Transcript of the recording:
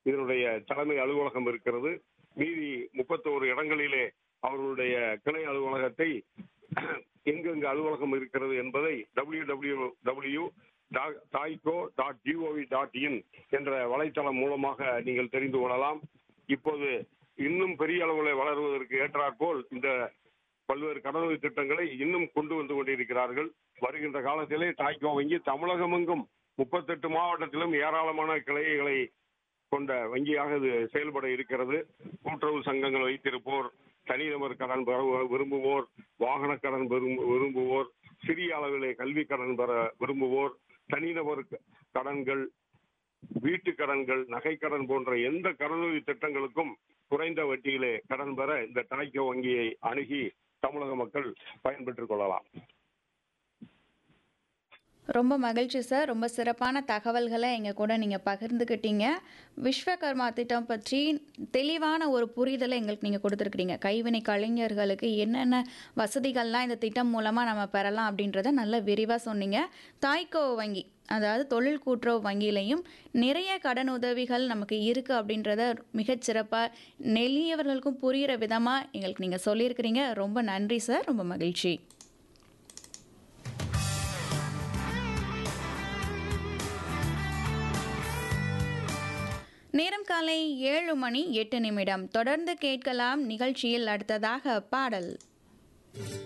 இதனுடைய தலைமை அலுவலகம் இருக்கிறது மீதி முப்பத்தோரு இடங்களிலே அவர்களுடைய கிளை அலுவலகத்தை எங்கெங்கு அலுவலகம் இருக்கிறது என்பதை W W W Taico dot GOV dot in என்ற வலைத்தளம் மூலமாக நீங்கள் தெரிந்து கொள்ளலாம் இப்போது இன்னும் பெரிய அளவில் வளருவதற்கு ஏற்றாற்போல் இந்த பல்வேறு கடனுதவி திட்டங்களை இன்னும் கொண்டு வந்து கொண்டிருக்கிறார்கள் வருகின்ற காலத்திலே தாய்கோ வங்கி தமிழகமெங்கும் முப்பத்தெட்டு மாவட்டத்திலும் ஏராளமான கிளைகளை கொண்ட வங்கியாக இது செயல்பட இருக்கிறது கூட்டுறவு சங்கங்கள் வைத்திருப்போர் தனிநபர் கடன் பெற விரும்புவோர் வாகன கடன் விரும்பு- விரும்புவோர் சிறிய அளவிலே கல்வி கடன் பெற விரும்புவோர் தனிநபர் க- கடன்கள் வீட்டு கடன்கள் நகை கடன் போன்ற எந்த கடனுதவி திட்டங்களுக்கும் குறைந்த வட்டியிலே கடன் பெற இந்த டாய்கோ வங்கியை அணுகி தமிழக மக்கள் பயன்பெற்றுக் கொள்ளலாம் ரொம்ப மகிழ்ச்சி சார் ரொம்ப சிறப்பான தகவல்களை எங்கள் கூட நீங்கள் பகிர்ந்துக்கிட்டீங்க விஸ்வகர்மா திட்டம் பற்றி தெளிவான ஒரு புரிதலை எங்களுக்கு நீங்கள் கொடுத்துருக்கிறீங்க கைவினை கலைஞர்களுக்கு என்னென்ன வசதிகள்லாம் இந்த திட்டம் மூலமாக நம்ம பெறலாம் அப்படின்றத நல்ல விரிவாக சொன்னீங்க தாய்க்கோ வங்கி அதாவது தொழில் கூட்டுறவு வங்கியிலையும் நிறைய கடன் உதவிகள் நமக்கு இருக்குது அப்படின்றத மிகச் சிறப்பாக நெல்லியவர்களுக்கும் புரிகிற விதமாக எங்களுக்கு நீங்கள் சொல்லியிருக்கிறீங்க ரொம்ப நன்றி சார் ரொம்ப மகிழ்ச்சி நேரம் காலை ஏழு மணி எட்டு நிமிடம் தொடர்ந்து கேட்கலாம் நிகழ்ச்சியில் அடுத்ததாக பாடல்